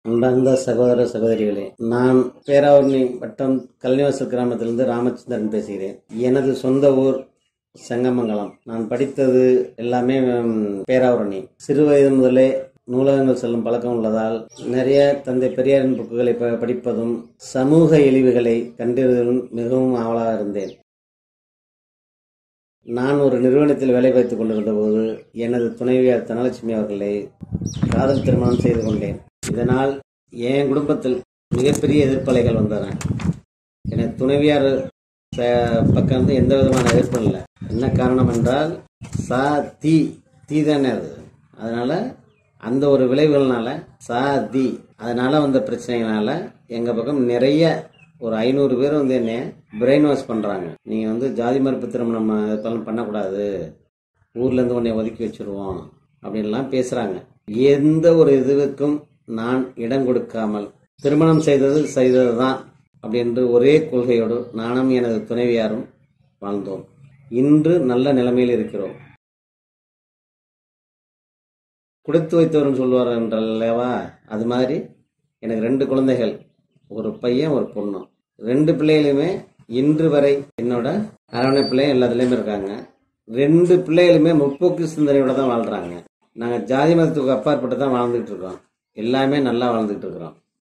அன்பார்ந்த சகோதர சகோதரிகளே நான் பேராவூர்ணி வட்டம் கல்னிவாசல் கிராமத்திலிருந்து ராமச்சந்திரன் பேசுகிறேன் எனது சொந்த ஊர் செங்கமங்கலம் நான் படித்தது எல்லாமே ம், பேராவூரணி சிறு வயது முதலே நூலகங்கள் செல்லும் பழக்கம் உள்ளதால் நிறைய தந்தை பெரியாரின் புக்குகளை ப- படிப்பதும் சமூக இழிவுகளை கண்டறிவதும் மிகவும் ஆவலாக இருந்தேன் நான் ஒரு நிறுவனத்தில் வேலை பார்த்துக் கொண்டிருந்த போது எனது துணைவியார் தனலட்சுமி அவர்களை காதல் திருமணம் செய்து கொண்டேன் இதனால் என் குடும்பத்தில் மிகப்பெரிய எதிர்ப்பலைகள் வந்தன எனக்கு துணைவியார் ச- பக்கம் வந்து எந்த விதமான எதிர்ப்பும் இல்லை என்ன காரணம் என்றால் சா தீ தீ தானே அது அதனால அந்த ஒரு விளைவுகள்னால சா தி அதனால வந்த பிரச்சனைகளால எங்க பக்கம் நிறைய ஒரு ஐநூறு பேர் வந்து என்ன பிரெயின் வாஷ் பண்றாங்க நீங்க வந்து ஜாதி மறுப்பு திருமணம் இதெல்லாம் பண்ணக்கூடாது ஊர்ல இருந்து உன்னை ஒதுக்கி வச்சிருவோம் அப்படின்லாம் பேசுறாங்க எந்த ஒரு இதுவுக்கும் நான் இடம் கொடுக்காமல் திருமணம் செய்தது செய்ததுதான் அப்படின்று ஒரே கொள்கையோடு நானும் எனது துணைவியாரும் வாழ்ந்தோம் இன்று நல்ல நிலைமையில் இருக்கிறோம் கொடுத்து வைத்தவர்னு சொல்லுவார் என்றல்லவா அது மாதிரி எனக்கு ரெண்டு குழந்தைகள் ஒரு பையன் ஒரு பொண்ணு ரெண்டு பிள்ளைகளுமே இன்று வரை என்னோட அரவணை பிள்ளையும் எல்லாத்துலேயுமே இருக்காங்க ரெண்டு பிள்ளைகளுமே முற்போக்கு சிந்தனையோட தான் வாழ்றாங்க நாங்கள் ஜாதி மதத்துக்கு அப்பாற்பட்டு தான் வாழ்ந்துகிட்டு இருக்கோம் எல்லாமே நல்லா வாழ்ந்துகிட்டு இருக்கிறோம்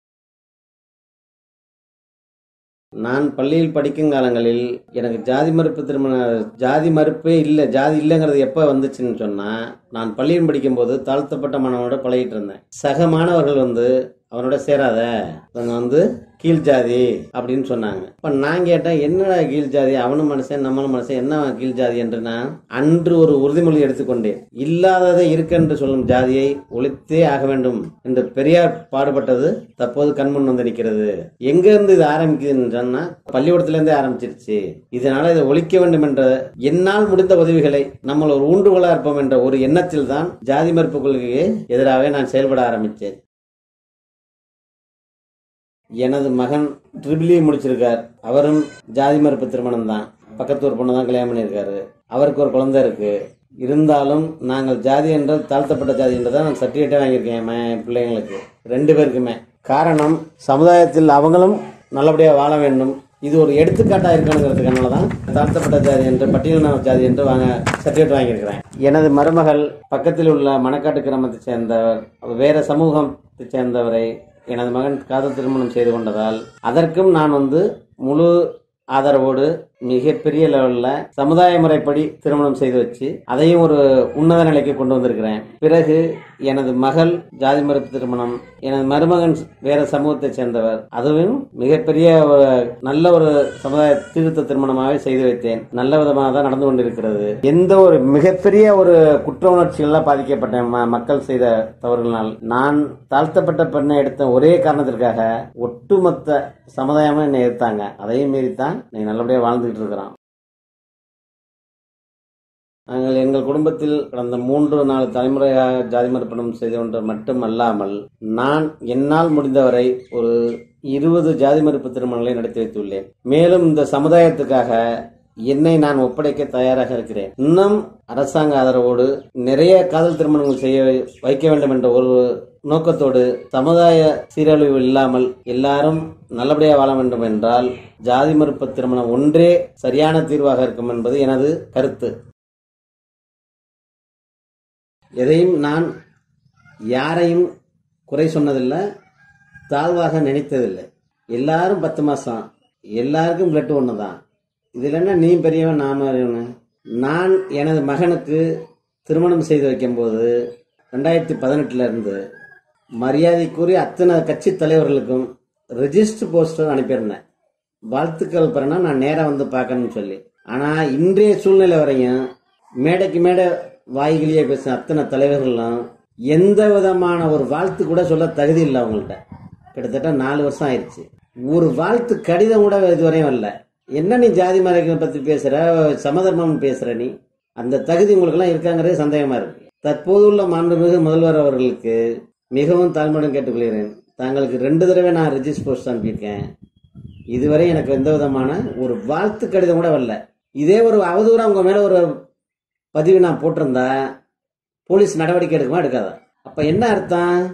நான் பள்ளியில் படிக்கும் காலங்களில் எனக்கு ஜாதி மறுப்பு திருமண ஜாதி மறுப்பே இல்லை ஜாதி இல்லைங்கிறது எப்போ வந்துச்சுன்னு சொன்னா நான் பள்ளியில் படிக்கும்போது தாழ்த்தப்பட்ட மாணவனோட பழகிட்டு இருந்தேன் சக மாணவர்கள் வந்து அவனோட சேராத இவங்க வந்து கீழ் ஜாதி அப்படின்னு சொன்னாங்க அப்ப நான் கேட்டேன் என்னடா கீழ் ஜாதி அவனும் மனுஷன் நம்மளும் மனுஷன் என்ன கீழ் ஜாதி என்று நான் அன்று ஒரு உறுதிமொழி எடுத்துக்கொண்டேன் இல்லாததை இருக்கென்று சொல்லும் ஜாதியை ஒழித்தே ஆக வேண்டும் என்று பெரியார் பாடுபட்டது தற்போது கண்முன் வந்து நிற்கிறது எங்க இருந்து இது ஆரம்பிக்குதுன்னு சொன்னா பள்ளிக்கூடத்துல இருந்தே ஆரம்பிச்சிருச்சு இதனால இதை ஒழிக்க வேண்டும் என்ற என்னால் முடிந்த உதவிகளை நம்ம ஒரு ஊன்றுகோலா இருப்போம் என்ற ஒரு எண்ணத்தில் தான் ஜாதி மறுப்பு கொள்கைக்கு எதிராக நான் செயல்பட ஆரம்பித்தேன் எனது மகன் ட்ரிபிளி முடிச்சிருக்கார் அவரும் ஜாதி மறுப்பு திருமணம் தான் பக்கத்து ஒரு பொண்ணு தான் கல்யாணம் பண்ணியிருக்காரு அவருக்கு ஒரு குழந்தை இருக்கு இருந்தாலும் நாங்கள் ஜாதி என்றால் தாழ்த்தப்பட்ட ஜாதி என்றதான் நான் சர்டிஃபிகேட்டே வாங்கியிருக்கேன் என் ம- பிள்ளைங்களுக்கு ரெண்டு பேருக்குமே காரணம் சமுதாயத்தில் அவங்களும் நல்லபடியாக வாழ வேண்டும் இது ஒரு எடுத்துக்காட்டாக இருக்கணுங்கிறதுக்கான தான் தாழ்த்தப்பட்ட ஜாதி என்று பட்டியலின ஜாதி என்று வாங்க சர்டிஃபிகேட் வாங்கியிருக்கிறேன் எனது மருமகள் பக்கத்தில் உள்ள மணக்காட்டு கிராமத்தைச் சேர்ந்தவர் வேற சமூகத்தைச் சேர்ந்தவரை எனது மகன் காதல் திருமணம் செய்து கொண்டதால் அதற்கும் நான் வந்து முழு ஆதரவோடு மிகப்பெரிய லெவல்ல சமுதாய முறைப்படி திருமணம் செய்து வச்சு அதையும் ஒரு உன்னத நிலைக்கு கொண்டு வந்திருக்கிறேன் பிறகு எனது மகள் ஜாதி மறுப்பு திருமணம் எனது மருமகன் வேற சமூகத்தை சேர்ந்தவர் அதுவும் மிகப்பெரிய ஒரு நல்ல ஒரு சமுதாய திருத்த திருமணமாகவே செய்து வைத்தேன் நல்ல விதமாக தான் நடந்து கொண்டிருக்கிறது எந்த ஒரு மிகப்பெரிய ஒரு குற்ற உணர்ச்சிகள்லாம் பாதிக்கப்பட்ட ம- மக்கள் செய்த தவறுகளால் நான் தாழ்த்தப்பட்ட பெண்ணை எடுத்த ஒரே காரணத்திற்காக ஒட்டுமொத்த சமுதாயமும் என்னை எதிர்த்தாங்க அதையும் மீறித்தான் நீ நல்லபடியாக வாழ்ந்துகிட்டு இருக்கிறான் நாங்கள் எங்கள் குடும்பத்தில் கடந்த மூன்று நாலு தலைமுறையாக ஜாதி மறுப்பணம் செய்து கொண்டு மட்டுமல்லாமல் நான் என்னால் முடிந்தவரை ஒரு இருபது ஜாதி மறுப்பு திருமணங்களை நடத்தி வைத்துள்ளேன் மேலும் இந்த சமுதாயத்துக்காக என்னை நான் ஒப்படைக்க தயாராக இருக்கிறேன் இன்னும் அரசாங்க ஆதரவோடு நிறைய காதல் திருமணங்கள் செய்ய வைக்க வேண்டும் என்ற ஒரு நோக்கத்தோடு சமுதாய சீரழிவு இல்லாமல் எல்லாரும் நல்லபடியாக வாழ வேண்டும் என்றால் ஜாதி மறுப்பு திருமணம் ஒன்றே சரியான தீர்வாக இருக்கும் என்பது எனது கருத்து எதையும் நான் யாரையும் குறை சொன்னதில்லை தாழ்வாக நினைத்ததில்லை எல்லாரும் பத்து மாசம் எல்லாருக்கும் பிளட் ஒன்று தான் இதில் என்ன நீ பெரியவன் நான் பெரியவன் நான் எனது மகனுக்கு திருமணம் செய்து வைக்கும்போது ரெண்டாயிரத்தி பதினெட்டுல இருந்து மரியாதைக்குரிய அத்தனை கட்சி தலைவர்களுக்கும் ரெஜிஸ்டர் போஸ்டர் அனுப்பியிருந்தேன் வாழ்த்துக்கள் பிறனா நான் நேரா வந்து பார்க்கணும்னு சொல்லி ஆனா இன்றைய சூழ்நிலை வரையும் மேடைக்கு மேடை வாய்கிலேயே பேசின அத்தனை தலைவர்களும் எந்த விதமான ஒரு வாழ்த்து கூட சொல்ல தகுதி இல்லை அவங்கள்ட்ட கிட்டத்தட்ட நாலு வருஷம் ஆயிடுச்சு ஒரு வாழ்த்து கடிதம் கூட இதுவரையும் வரல என்ன நீ ஜாதி மறைகளை பத்தி பேசுற சமதர்மம் பேசுற நீ அந்த தகுதி உங்களுக்கு எல்லாம் இருக்காங்கிறதே சந்தேகமா இருக்கு தற்போது உள்ள மாண்புமிகு முதல்வர் அவர்களுக்கு மிகவும் தாழ்மையுடன் கேட்டுக்கொள்கிறேன் தாங்களுக்கு ரெண்டு தடவை நான் ரிஜிஸ்டர் போஸ்ட் அனுப்பியிருக்கேன் இதுவரை எனக்கு எந்த விதமான ஒரு வாழ்த்து கடிதம் கூட வரல இதே ஒரு அவதூறம் உங்க மேல ஒரு பதிவு நான் போட்டிருந்தா போலீஸ் நடவடிக்கை எடுக்குமா எடுக்காதா அப்ப என்ன அர்த்தம்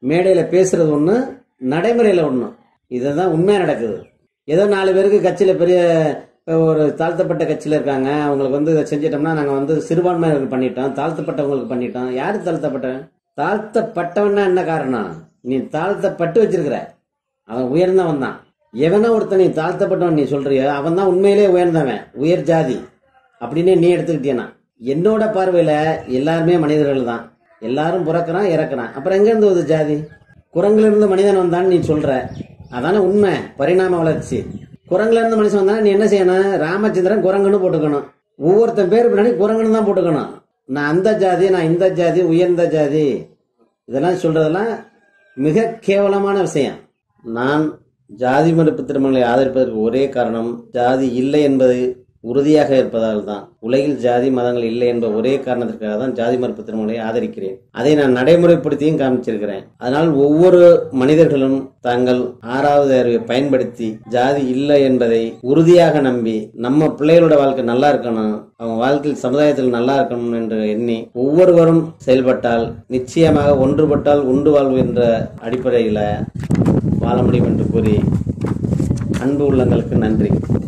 மேடையில பேசுறது ஒண்ணு நடைமுறையில ஒண்ணு இதுதான் உண்மையா நடக்குது ஏதோ நாலு பேருக்கு கட்சியில பெரிய அஹ், ஒரு தாழ்த்தப்பட்ட கட்சியில இருக்காங்க அவங்களுக்கு வந்து இதை செஞ்சிட்டோம்னா நாங்க வந்து சிறுபான்மையினருக்கு பண்ணிட்டோம் தாழ்த்தப்பட்டவங்களுக்கு பண்ணிட்டோம் யாரு தாழ்த்தப்பட்டவன் தாழ்த்தப்பட்டவன்னா என்ன காரணம் நீ தாழ்த்தப்பட்டு வச்சிருக்கிற அவன் உயர்ந்தவன் தான் எவனா ஒருத்தன் நீ தாழ்த்தப்பட்டவன் நீ சொல்றியோ அவன் தான் உண்மையிலே உயர்ந்தவன் உயர் ஜாதி அப்படின்னு நீ எடுத்துக்கிட்டீனா என்னோட பார்வையில எல்லாருமே மனிதர்கள் தான் எல்லாரும் பிறக்கிறான் இறக்குறான் அப்புறம் எங்க இருந்து வருது ஜாதி குரங்குல இருந்து மனிதன் வந்தான்னு நீ சொல்ற அதானே உண்மை பரிணாம வளர்ச்சி குரங்குல இருந்து மனுஷன் வந்தா நீ என்ன செய்யணும் ராமச்சந்திரன் குரங்குன்னு போட்டுக்கணும் ஒவ்வொருத்தன் பேர் பின்னாடி குரங்குன்னு தான் போட்டுக்கணும் நான் அந்த ஜாதி நான் இந்த ஜாதி உயர்ந்த ஜாதி இதெல்லாம் சொல்றதெல்லாம் மிக கேவலமான விஷயம் நான் ஜாதி மறுப்பு திருமணங்களை ஆதரிப்பதற்கு ஒரே காரணம் ஜாதி இல்லை என்பது உறுதியாக இருப்பதால் தான் உலகில் ஜாதி மதங்கள் இல்லை என்ற ஒரே காரணத்திற்காக தான் ஜாதி மறுப்பு திருமணங்களை ஆதரிக்கிறேன் அதை நான் நடைமுறைப்படுத்தியும் காமிச்சிருக்கிறேன் அதனால் ஒவ்வொரு மனிதர்களும் தங்கள் ஆறாவது அறிவை பயன்படுத்தி ஜாதி இல்லை என்பதை உறுதியாக நம்பி நம்ம பிள்ளைகளோட வாழ்க்கை நல்லா இருக்கணும் அவங்க வாழ்க்கையில் சமுதாயத்தில் நல்லா இருக்கணும் என்று எண்ணி ஒவ்வொருவரும் செயல்பட்டால் நிச்சயமாக ஒன்றுபட்டால் உண்டு வாழ்வு என்ற அடிப்படையில் வாழ முடியும் என்று கூறி அன்பு உள்ளங்களுக்கு நன்றி